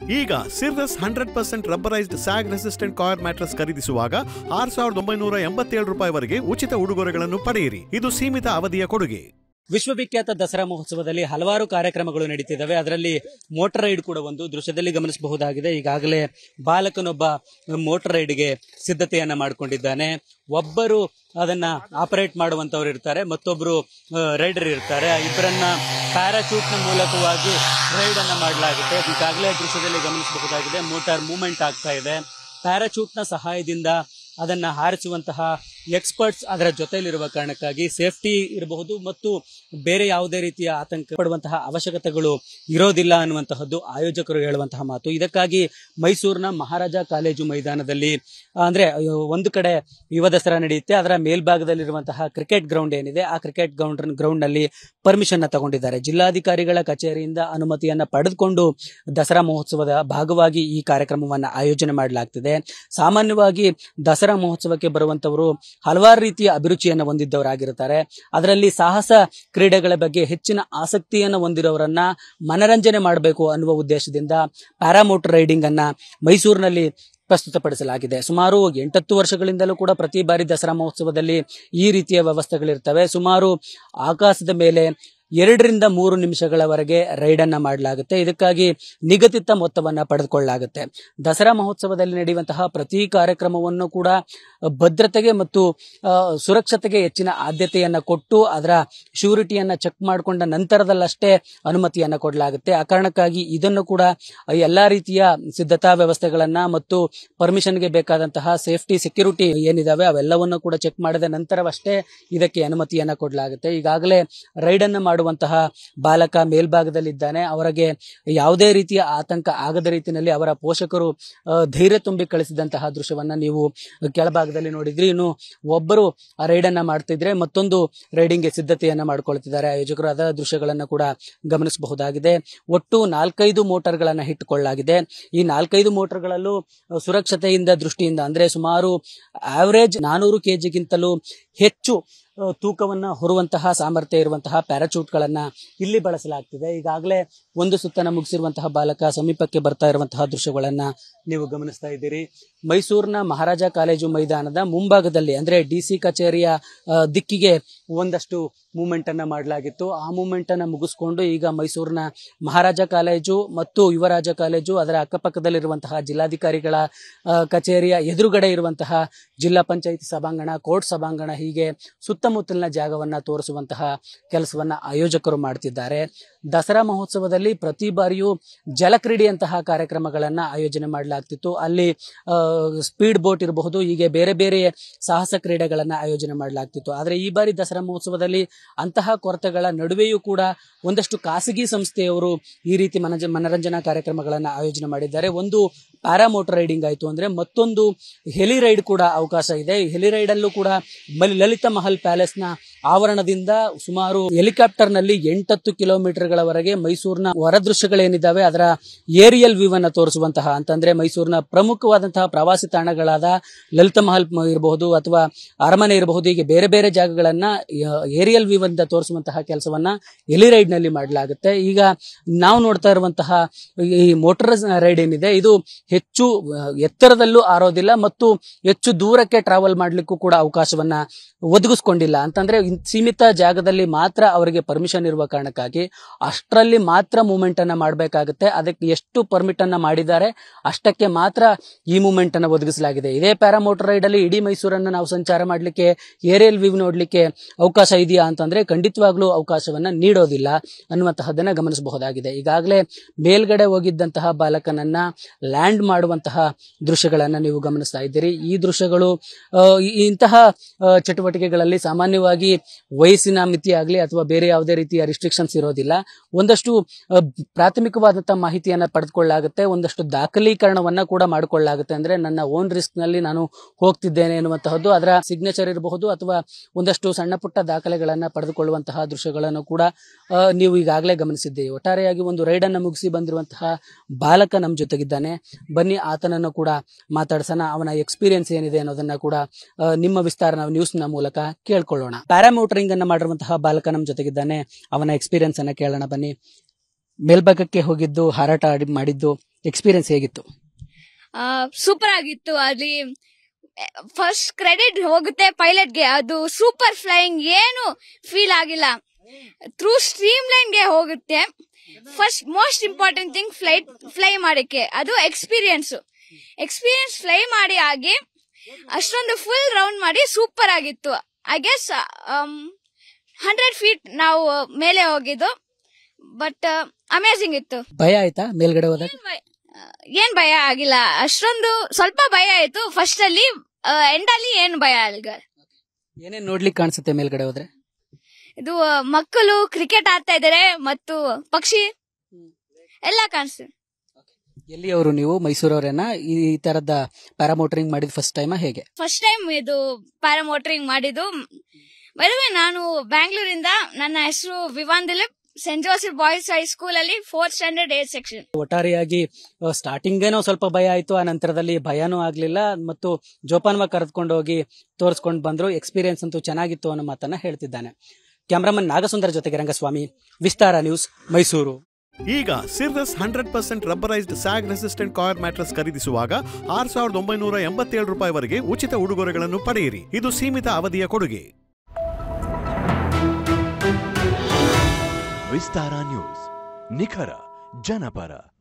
ಈಗ Cirrus hundred percent rubberised sag resistant coir mattress ಖರೀದಿಸುವಾಗ ಆರು ಸಾವಿರದ ಒಂಬೈನೂರ ಎಂಬತ್ತೇಳು ರೂಪಾಯಿವರೆಗೆ ಉಚಿತ ಉಡುಗೊರೆಗಳನ್ನು ಪಡೆಯಿರಿ ಇದು ಸೀಮಿತ ಅವಧಿಯ ಕೊಡುಗೆ ವಿಶ್ವವಿಖ್ಯಾತ ದಸರಾ ಮಹೋತ್ಸವದಲ್ಲಿ ಹಲವಾರು ಕಾರ್ಯಕ್ರಮಗಳು ನಡೀತಿದ್ದಾವೆ ಅದರಲ್ಲಿ ಮೋಟರ್ ರೈಡ್ ಕೂಡ ಒಂದು ದೃಶ್ಯದಲ್ಲಿ ಗಮನಿಸಬಹುದಾಗಿದೆ ಈಗಾಗಲೇ ಬಾಲಕನೊಬ್ಬ ಮೋಟರ್ ರೈಡ್ಗೆ ಸಿದ್ಧತೆಯನ್ನ ಮಾಡಿಕೊಂಡಿದ್ದಾನೆ ಒಬ್ಬರು ಅದನ್ನ ಆಪರೇಟ್ ಮಾಡುವಂತವ್ರು ಇರ್ತಾರೆ ಮತ್ತೊಬ್ರು ರೈಡರ್ ಇರ್ತಾರೆ ಇಬ್ಬರನ್ನ ಪ್ಯಾರಾಚೂಟ್ ನ ಮೂಲಕವಾಗಿ ರೈಡ್ ಅನ್ನ ಮಾಡಲಾಗುತ್ತೆ ಈಗಾಗಲೇ ದೃಶ್ಯದಲ್ಲಿ ಗಮನಿಸಬಹುದಾಗಿದೆ ಮೋಟಾರ್ ಮೂವ್ಮೆಂಟ್ ಆಗ್ತಾ ಇದೆ ಪ್ಯಾರಾಚೂಟ್ ನ ಸಹಾಯದಿಂದ ಅದನ್ನ ಹಾರಿಸುವಂತಹ ಎಕ್ಸ್ಪರ್ಟ್ಸ್ ಅದರ ಜೊತೆಯಲ್ಲಿರುವ ಕಾರಣಕ್ಕಾಗಿ ಸೇಫ್ಟಿ ಇರಬಹುದು ಮತ್ತು ಬೇರೆ ಯಾವುದೇ ರೀತಿಯ ಆತಂಕ ಪಡುವಂತಹ ಅವಶ್ಯಕತೆಗಳು ಇರೋದಿಲ್ಲ ಅನ್ನುವಂತಹದ್ದು ಆಯೋಜಕರು ಹೇಳುವಂತಹ ಮಾತು ಇದಕ್ಕಾಗಿ ಮೈಸೂರಿನ ಮಹಾರಾಜ ಕಾಲೇಜು ಮೈದಾನದಲ್ಲಿ ಅಂದ್ರೆ ಅಯ್ಯೋ, ಒಂದು ಕಡೆ ಯುವ ದಸರಾ ನಡೆಯುತ್ತೆ ಅದರ ಮೇಲ್ಭಾಗದಲ್ಲಿರುವಂತಹ ಕ್ರಿಕೆಟ್ ಗ್ರೌಂಡ್ ಏನಿದೆ ಆ ಕ್ರಿಕೆಟ್ ಗ್ರೌಂಡ್ ಗ್ರೌಂಡ್ ನಲ್ಲಿ ಪರ್ಮಿಷನ್ ತಗೊಂಡಿದ್ದಾರೆ ಜಿಲ್ಲಾಧಿಕಾರಿಗಳ ಕಚೇರಿಯಿಂದ ಅನುಮತಿಯನ್ನ ಪಡೆದುಕೊಂಡು ದಸರಾ ಮಹೋತ್ಸವದ ಭಾಗವಾಗಿ ಈ ಕಾರ್ಯಕ್ರಮವನ್ನ ಆಯೋಜನೆ ಮಾಡಲಾಗ್ತಿದೆ ಸಾಮಾನ್ಯವಾಗಿ ದಸರಾ ಮಹೋತ್ಸವಕ್ಕೆ ಬರುವಂತವರು ಹಲವಾರು ರೀತಿಯ ಅಭಿರುಚಿಯನ್ನು ಹೊಂದಿದ್ದವರಾಗಿರ್ತಾರೆ ಅದರಲ್ಲಿ ಸಾಹಸ ಕ್ರೀಡೆಗಳ ಬಗ್ಗೆ ಹೆಚ್ಚಿನ ಆಸಕ್ತಿಯನ್ನು ಹೊಂದಿರೋರನ್ನ ಮನರಂಜನೆ ಮಾಡಬೇಕು ಅನ್ನುವ ಉದ್ದೇಶದಿಂದ ಪ್ಯಾರಾಮೋಟರ್ ರೈಡಿಂಗ್ ಅನ್ನ ಮೈಸೂರಿನಲ್ಲಿ ಪ್ರಸ್ತುತಪಡಿಸಲಾಗಿದೆ ಸುಮಾರು ಎಂಟತ್ತು ವರ್ಷಗಳಿಂದಲೂ ಕೂಡ ಪ್ರತಿ ಬಾರಿ ದಸರಾ ಮಹೋತ್ಸವದಲ್ಲಿ ಈ ರೀತಿಯ ವ್ಯವಸ್ಥೆಗಳಿರ್ತವೆ ಸುಮಾರು ಆಕಾಶದ ಮೇಲೆ ಎರಡರಿಂದ ಮೂರು ನಿಮಿಷಗಳವರೆಗೆ ರೈಡ್ ಅನ್ನ ಮಾಡಲಾಗುತ್ತೆ ಇದಕ್ಕಾಗಿ ನಿಗದಿತ ಮೊತ್ತವನ್ನ ಪಡೆದುಕೊಳ್ಳಲಾಗುತ್ತೆ ದಸರಾ ಮಹೋತ್ಸವದಲ್ಲಿ ನಡೆಯುವಂತಹ ಪ್ರತಿ ಕಾರ್ಯಕ್ರಮವನ್ನು ಕೂಡ ಭದ್ರತೆಗೆ ಮತ್ತು ಆ, ಸುರಕ್ಷತೆಗೆ ಹೆಚ್ಚಿನ ಆದ್ಯತೆಯನ್ನ ಕೊಟ್ಟು ಅದರ ಶ್ಯೂರಿಟಿಯನ್ನ ಚೆಕ್ ಮಾಡಿಕೊಂಡ ನಂತರದಲ್ಲಷ್ಟೇ ಅನುಮತಿಯನ್ನ ಕೊಡಲಾಗುತ್ತೆ ಆ ಕಾರಣಕ್ಕಾಗಿ ಇದನ್ನು ಕೂಡ ಎಲ್ಲಾ ರೀತಿಯ ಸಿದ್ಧತಾ ವ್ಯವಸ್ಥೆಗಳನ್ನ ಮತ್ತು ಪರ್ಮಿಷನ್ಗೆ ಬೇಕಾದಂತಹ ಸೇಫ್ಟಿ ಸೆಕ್ಯೂರಿಟಿ ಏನಿದಾವೆ ಅವೆಲ್ಲವನ್ನು ಕೂಡ ಚೆಕ್ ಮಾಡಿದ ನಂತರವಷ್ಟೇ ಇದಕ್ಕೆ ಅನುಮತಿಯನ್ನ ಕೊಡಲಾಗುತ್ತೆ ಈಗಾಗಲೇ ರೈಡ್ ಅನ್ನು ಮಾಡುವಂತಹ ಬಾಲಕ ಮೇಲ್ಭಾಗದಲ್ಲಿದ್ದಾನೆ ಅವರಿಗೆ ಯಾವುದೇ ರೀತಿಯ ಆತಂಕ ಆಗದ ರೀತಿಯಲ್ಲಿ ಅವರ ಪೋಷಕರು ಆ, ಧೈರ್ಯ ತುಂಬಿ ಕಳಿಸಿದಂತಹ ದೃಶ್ಯವನ್ನ ನೀವು ಕೆಳಭಾಗದಲ್ಲಿ ನೋಡಿದ್ರಿ ಇನ್ನು ಒಬ್ಬರು ಆ ರೈಡ್ ಅನ್ನ ಮಾಡ್ತಿದ್ರೆ ಮತ್ತೊಂದು ರೈಡಿಂಗ್ಗೆ ಸಿದ್ಧತೆಯನ್ನ ಮಾಡ್ಕೊಳ್ತಿದ್ದಾರೆ ಆಯೋಜಕರು ಅದರ ದೃಶ್ಯಗಳನ್ನ ಕೂಡ ಗಮನಿಸಬಹುದಾಗಿದೆ ಒಟ್ಟು ನಾಲ್ಕೈದು ಮೋಟಾರ್ಗಳನ್ನ ಇಟ್ಟುಕೊಳ್ಳಲಾಗಿದೆ ಈ ನಾಲ್ಕೈದು ಮೋಟಾರ್ಗಳಲ್ಲೂ ಆ, ಸುರಕ್ಷತೆಯಿಂದ ದೃಷ್ಟಿಯಿಂದ ಅಂದ್ರೆ ಸುಮಾರು ಆವರೇಜ್ ನಾನೂರು ಕೆಜಿಗಿಂತಲೂ ಹೆಚ್ಚು ಆ, ತೂಕವನ್ನ ಹೊರುವಂತಹ ಸಾಮರ್ಥ್ಯ ಇರುವಂತಹ ಪ್ಯಾರಾಚೂಟ್ಗಳನ್ನ ಇಲ್ಲಿ ಬಳಸಲಾಗ್ತಿದೆ ಈಗಾಗಲೇ ಒಂದು ಸುತ್ತನ ಮುಗಿಸಿರುವಂತಹ ಬಾಲಕ ಸಮೀಪಕ್ಕೆ ಬರ್ತಾ ಇರುವಂತಹ ದೃಶ್ಯಗಳನ್ನ ನೀವು ಗಮನಿಸ್ತಾ ಇದ್ದೀರಿ ಮೈಸೂರಿನ ಮಹಾರಾಜ ಕಾಲೇಜು ಮೈದಾನದ ಮುಂಭಾಗದಲ್ಲಿ ಅಂದ್ರೆ ಡಿ ಸಿ ಕಚೇರಿಯ ಆ, ದಿಕ್ಕಿಗೆ ಒಂದಷ್ಟು ಮೂವ್ಮೆಂಟ್ ಅನ್ನ ಮಾಡಲಾಗಿತ್ತು ಆ ಮೂವ್ಮೆಂಟ್ ಅನ್ನ ಮುಗಿಸ್ಕೊಂಡು ಈಗ ಮೈಸೂರಿನ ಮಹಾರಾಜ ಕಾಲೇಜು ಮತ್ತು ಯುವರಾಜ ಕಾಲೇಜು ಅದರ ಅಕ್ಕಪಕ್ಕದಲ್ಲಿರುವಂತಹ ಜಿಲ್ಲಾಧಿಕಾರಿಗಳ ಆ, ಕಚೇರಿಯ ಎದುರುಗಡೆ ಇರುವಂತಹ ಜಿಲ್ಲಾ ಪಂಚಾಯತ್ ಸಭಾಂಗಣ ಕೋರ್ಟ್ ಸಭಾಂಗಣ ಹೀಗೆ ಸುತ್ತಮುತ್ತಲಿನ ಜಾಗವನ್ನ ತೋರಿಸುವಂತಹ ಕೆಲಸವನ್ನ ಆಯೋಜಕರು ಮಾಡ್ತಿದ್ದಾರೆ ದಸರಾ ಮಹೋತ್ಸವದಲ್ಲಿ ಪ್ರತಿ ಬಾರಿಯೂ ಜಲಕ್ರೀಡೆಯಂತಹ ಕಾರ್ಯಕ್ರಮಗಳನ್ನ ಆಯೋಜನೆ ಮಾಡಲಾಗ್ತಿತ್ತು ಅಲ್ಲಿ ಸ್ಪೀಡ್ ಬೋಟ್ ಇರಬಹುದು ಹೀಗೆ ಬೇರೆ ಬೇರೆ ಸಾಹಸ ಕ್ರೀಡೆಗಳನ್ನ ಆಯೋಜನೆ ಮಾಡಲಾಗ್ತಿತ್ತು ಆದರೆ ಈ ಬಾರಿ ದಸರಾ ಮಹೋತ್ಸವದಲ್ಲಿ ಅಂತಹ ಕೊರತೆಗಳ ನಡುವೆಯೂ ಕೂಡ ಒಂದಷ್ಟು ಖಾಸಗಿ ಸಂಸ್ಥೆಯವರು ಈ ರೀತಿ ಮನಜ ಮನರಂಜನಾ ಕಾರ್ಯಕ್ರಮಗಳನ್ನ ಆಯೋಜನೆ ಮಾಡಿದ್ದಾರೆ ಒಂದು ಪ್ಯಾರಾಮೋಟರ್ ರೈಡಿಂಗ್ ಆಯಿತು ಅಂದ್ರೆ ಮತ್ತೊಂದು ಹೆಲಿ ರೈಡ್ ಕೂಡ ಅವಕಾಶ ಇದೆ ಈ ಹೆಲಿ ರೈಡ್ ಅಲ್ಲೂ ಕೂಡ ಮಲ್- ಲಲಿತ ಮಹಲ್ ಪ್ಯಾಲೇಸ್ ನ ಆವರಣದಿಂದ ಸುಮಾರು ಹೆಲಿಕಾಪ್ಟರ್ ನಲ್ಲಿ ಎಂಟತ್ತು ಕಿಲೋಮೀಟರ್ ಗಳವರೆಗೆ ಮೈಸೂರಿನ ಹೊರದೃಶ್ಯಗಳೇನಿದ್ದಾವೆ ಅದರ ಏರಿಯಲ್ ವ್ಯೂ ಅನ್ನ ತೋರಿಸುವಂತಹ ಅಂತಂದ್ರೆ ಮೈಸೂರಿನ ಪ್ರಮುಖವಾದಂತಹ ಪ್ರವಾಸಿ ತಾಣಗಳಾದ ಲಲಿತ ಮಹಲ್ ಮ- ಇರಬಹುದು ಅಥವಾ ಅರಮನೆ ಇರಬಹುದು ಹೀಗೆ ಬೇರೆ ಬೇರೆ ಜಾಗಗಳನ್ನ ಏರಿಯಲ್ ವ್ಯೂ ಅಂತ ತೋರಿಸುವಂತಹ ಕೆಲಸವನ್ನ ಎಲಿ ರೈಡ್ ನಲ್ಲಿ ಮಾಡಲಾಗುತ್ತೆ ಈಗ ನಾವು ನೋಡ್ತಾ ಇರುವಂತಹ ಈ ಮೋಟರ್ ರೈಡ್ ಏನಿದೆ ಇದು ಹೆಚ್ಚು ಆ, ಎತ್ತರದಲ್ಲೂ ಆರೋದಿಲ್ಲ ಮತ್ತು ಹೆಚ್ಚು ದೂರಕ್ಕೆ ಟ್ರಾವೆಲ್ ಮಾಡ್ಲಿಕ್ಕೂ ಕೂಡ ಅವಕಾಶವನ್ನ ಒದಗಿಸ್ಕೊಂಡಿಲ್ಲ ಅಂತಂದ್ರೆ ಇನ್- ಸೀಮಿತ ಜಾಗದಲ್ಲಿ ಮಾತ್ರ ಅವರಿಗೆ ಪರ್ಮಿಷನ್ ಇರುವ ಕಾರಣಕ್ಕಾಗಿ ಅಷ್ಟರಲ್ಲಿ ಮಾತ್ರ ಮೂವ್ಮೆಂಟ್ ಅನ್ನ ಮಾಡಬೇಕಾಗುತ್ತೆ ಅದಕ್ಕೆ ಎಷ್ಟು ಪರ್ಮಿಟ್ ಅನ್ನ ಮಾಡಿದ್ದಾರೆ ಅಷ್ಟಕ್ಕೆ ಮಾತ್ರ ಈ ಮೂವ್ಮೆಂಟ್ ಅನ್ನ ಒದಗಿಸಲಾಗಿದೆ ಇದೇ ಪ್ಯಾರಾಮೋಟರ್ ರೈಡ್ ಅಲ್ಲಿ ಇಡೀ ಮೈಸೂರನ್ನ ನಾವು ಸಂಚಾರ ಮಾಡ್ಲಿಕ್ಕೆ ಏರಿಯಲ್ ವ್ಯೂ ನೋಡ್ಲಿಕ್ಕೆ ಅವಕಾಶ ಇದೆಯಾ ಅಂತಂದ್ರೆ ಖಂಡಿತವಾಗ್ಲೂ ಅವಕಾಶವನ್ನ ನೀಡೋದಿಲ್ಲ ಅನ್ನುವಂತಹದ್ದನ್ನ ಗಮನಿಸಬಹುದಾಗಿದೆ ಈಗಾಗಲೇ ಮೇಲ್ಗಡೆ ಹೋಗಿದ್ದಂತಹ ಬಾಲಕನನ್ನ ಲ್ಯಾಂಡ್ ಮಾಡುವಂತಹ ದೃಶ್ಯಗಳನ್ನ ನೀವು ಗಮನಿಸ್ತಾ ಇದ್ದೀರಿ ಈ ದೃಶ್ಯಗಳು ಆ, ಈ- ಇಂತಹ ಆ, ಚಟುವಟಿಕೆಗಳಲ್ಲಿ ಸಾಮಾನ್ಯವಾಗಿ ವಯಸ್ಸಿನ ಮಿತಿ ಆಗಲಿ ಅಥವಾ ಬೇರೆ ಯಾವುದೇ ರೀತಿಯ ರಿಸ್ಟ್ರಿಕ್ಷನ್ಸ್ ಇರೋದಿಲ್ಲ ಒಂದಷ್ಟು ಆ, ಪ್ರಾಥಮಿಕವಾದಂತಹ ಮಾಹಿತಿಯನ್ನ ಪಡೆದುಕೊಳ್ಳಲಾಗುತ್ತೆ ಒಂದಷ್ಟು ದಾಖಲೀಕರಣವನ್ನ ಕೂಡ ಮಾಡಿಕೊಳ್ಳಲಾಗುತ್ತೆ ಅಂದ್ರೆ ನನ್ನ ಓನ್ ರಿಸ್ಕ್ ನಲ್ಲಿ ನಾನು ಹೋಗ್ತಿದ್ದೇನೆ ಎನ್ನುವಂತಹದ್ದು ಅದರ ಸಿಗ್ನೇಚರ್ ಇರಬಹುದು ಅಥವಾ ಒಂದಷ್ಟು ಸಣ್ಣ ಪುಟ್ಟ ದಾಖಲೆಗಳನ್ನ ಪಡೆದುಕೊಳ್ಳುವಂತಹ ದೃಶ್ಯಗಳನ್ನು ಕೂಡ ಆ, ನೀವು ಈಗಾಗಲೇ ಗಮನಿಸಿದ್ದೀರಿ ಒಟ್ಟಾರೆಯಾಗಿ ಒಂದು ರೈಡ್ ಅನ್ನ ಮುಗಿಸಿ ಬಂದಿರುವಂತಹ ಬಾಲಕ ನಮ್ಮ ಜೊತೆಗಿದ್ದಾನೆ ಬನ್ನಿ ಆತನನ್ನು ಕೂಡ ಮಾತಾಡ್ಸೋಣ ಅವನ ಎಕ್ಸ್ಪೀರಿಯನ್ಸ್ ಏನಿದೆ ಅನ್ನೋದನ್ನ ಕೂಡ ಆ, ನಿಮ್ಮ ವಿಸ್ತಾರ ನಾವು ನ್ಯೂಸ್ ನ ಮೂಲಕ ಕೇಳ್ಕೊಳ್ಳೋಣ ಪ್ಯಾರಾಮೋಟರಿಂಗ್ ಅನ್ನ ಮಾಡಿರುವಂತಹ ಬಾಲಕ ನಮ್ಮ ಜೊತೆಗಿದ್ದಾನೆ ಅವನ ಎಕ್ಸ್ಪೀರಿಯನ್ಸ್ ಅನ್ನ ಕೇಳೋಣ ಬನ್ನಿ ಮೇಲ್ಭಾಗಕ್ಕೆ ಹೋಗಿದ್ದು ಹಾರಾಟ ಆಡಿ ಮಾಡಿದ್ದು ಎಕ್ಸ್ಪೀರಿಯನ್ಸ್ ಹೇಗಿತ್ತು ಸೂಪರ್ ಆಗಿತ್ತು ಅಲ್ಲಿ ಫಸ್ಟ್ ಕ್ರೆಡಿಟ್ ಹೋಗುತ್ತೆ ಪೈಲಟ್ಗೆ ಅದು ಸೂಪರ್ ಫ್ಲೈಯಿಂಗ್ ಏನು ಫೀಲ್ ಆಗಿಲ್ಲ ಥ್ರೂ ಸ್ಟ್ರೀಮ್ ಲೈನ್ಗೆ ಹೋಗುತ್ತೆ first most important thing flight fly ಮಾಡಕ್ಕೆ ಅದು ಎಕ್ಸ್ಪೀರಿಯನ್ಸ್ ಎಕ್ಸ್ಪೀರಿಯನ್ಸ್ ಫ್ಲೈ ಮಾಡಿ ಆಗಿ ಅಷ್ಟೊಂದು ಫುಲ್ ರೌಂಡ್ ಮಾಡಿ ಸೂಪರ್ ಆಗಿತ್ತು ಐ ಗೆಸ್ ಹಂಡ್ರೆಡ್ ಫೀಟ್ ನಾವು ಮೇಲೆ ಹೋಗಿದ್ದು ಬಟ್ ಅಮೇಸಿಂಗ್ ಇತ್ತು ಭಯ ಆಯ್ತಾ ಮೇಲ್ಗಡೆ ಹೋದಾಗ ಏನ್ ಭಯ- ಆ, ಏನ್ ಭಯ ಆಗಿಲ್ಲ ಅಷ್ಟೊಂದು ಸ್ವಲ್ಪ ಭಯ ಆಯ್ತು ಫಸ್ಟ್ ಅಲ್ಲಿ ಎಂಡ್ ಅಲ್ಲಿ ಏನ್ ಭಯ ಆಗಿಲ್ಲ ಏನೇನ್ ನೋಡ್ಲಿಕ್ಕೆ ಕಾಣಿಸುತ್ತೆ ಮೇಲ್ಗಡೆ ಹೋದ್ರೆ ಇದು ಆ, ಮಕ್ಕಳು ಕ್ರಿಕೆಟ್ ಆಡ್ತಾ ಇದಾರೆ ಮತ್ತು ಪಕ್ಷಿ ಎಲ್ಲ ಕಾಣಿಸ್ತದೆ ಎಲ್ಲಿಯವರು ನೀವು ಮೈಸೂರವರೇನ ಈ ಈ ತರದ ಪ್ಯಾರಾಮೋಟರಿಂಗ್ ಮಾಡಿದ ಫಸ್ಟ್ ಟೈಮ್ ಹೇಗೆ ಫಸ್ಟ್ ಟೈಮ್ ಇದು ಪ್ಯಾರಾಮೋಟರಿಂಗ್ ಮಾಡಿದ್ದು ಬರುವೆ ನಾನು ಬ್ಯಾಂಗ್ಳೂರಿಂದ ನನ್ನ ಹೆಸರು Vivaan Dilip Saint Joseph boys high school ಅಲ್ಲಿ ಫೋರ್ತ್ ಸ್ಟ್ಯಾಂಡರ್ಡ್ ಏಟ್ ಸೆಕ್ಷನ್ ಒಟ್ಟಾರೆಯಾಗಿ ಸ್ಟಾರ್ಟಿಂಗ್ ಏನೋ ಸ್ವಲ್ಪ ಭಯ ಆಯ್ತು ಆ ನಂತರದಲ್ಲಿ ಭಯನೂ ಆಗ್ಲಿಲ್ಲ ಮತ್ತು ಜೋಪಾನವಾಗಿ ಕರೆದುಕೊಂಡು ಹೋಗಿ ತೋರಿಸ್ಕೊಂಡು ಬಂದ್ರು ಎಕ್ಸ್ಪೀರಿಯನ್ಸ್ ಅಂತೂ ಚೆನ್ನಾಗಿತ್ತು ಅನ್ನೋ ಮಾತನ್ನ ಹೇಳ್ತಿದ್ದಾನೆ ಕ್ಯಾಮ್ರಾಮನ್ ನಾಗಸುಂದರ ಜೊತೆಗೆ ರಂಗಸ್ವಾಮಿ ವಿಸ್ತಾರ ನ್ಯೂಸ್ ಮೈಸೂರು ಈಗ Cirrus hundred percent rubberised sag resistant coir mattress ಖರೀದಿಸುವಾಗ ಆರ್ ಸಾವಿರದ ಒಂಬೈನೂರ ಎಂಬತ್ತೇಳು ರೂಪಾಯಿವರೆಗೆ ಉಚಿತ ಉಡುಗೊರೆಗಳನ್ನು ಪಡೆಯಿರಿ ಇದು ಸೀಮಿತ ಅವಧಿಯ ಕೊಡುಗೆ ವಿಸ್ತಾರ ನ್ಯೂಸ್ ನಿಖರ ಜನಪರ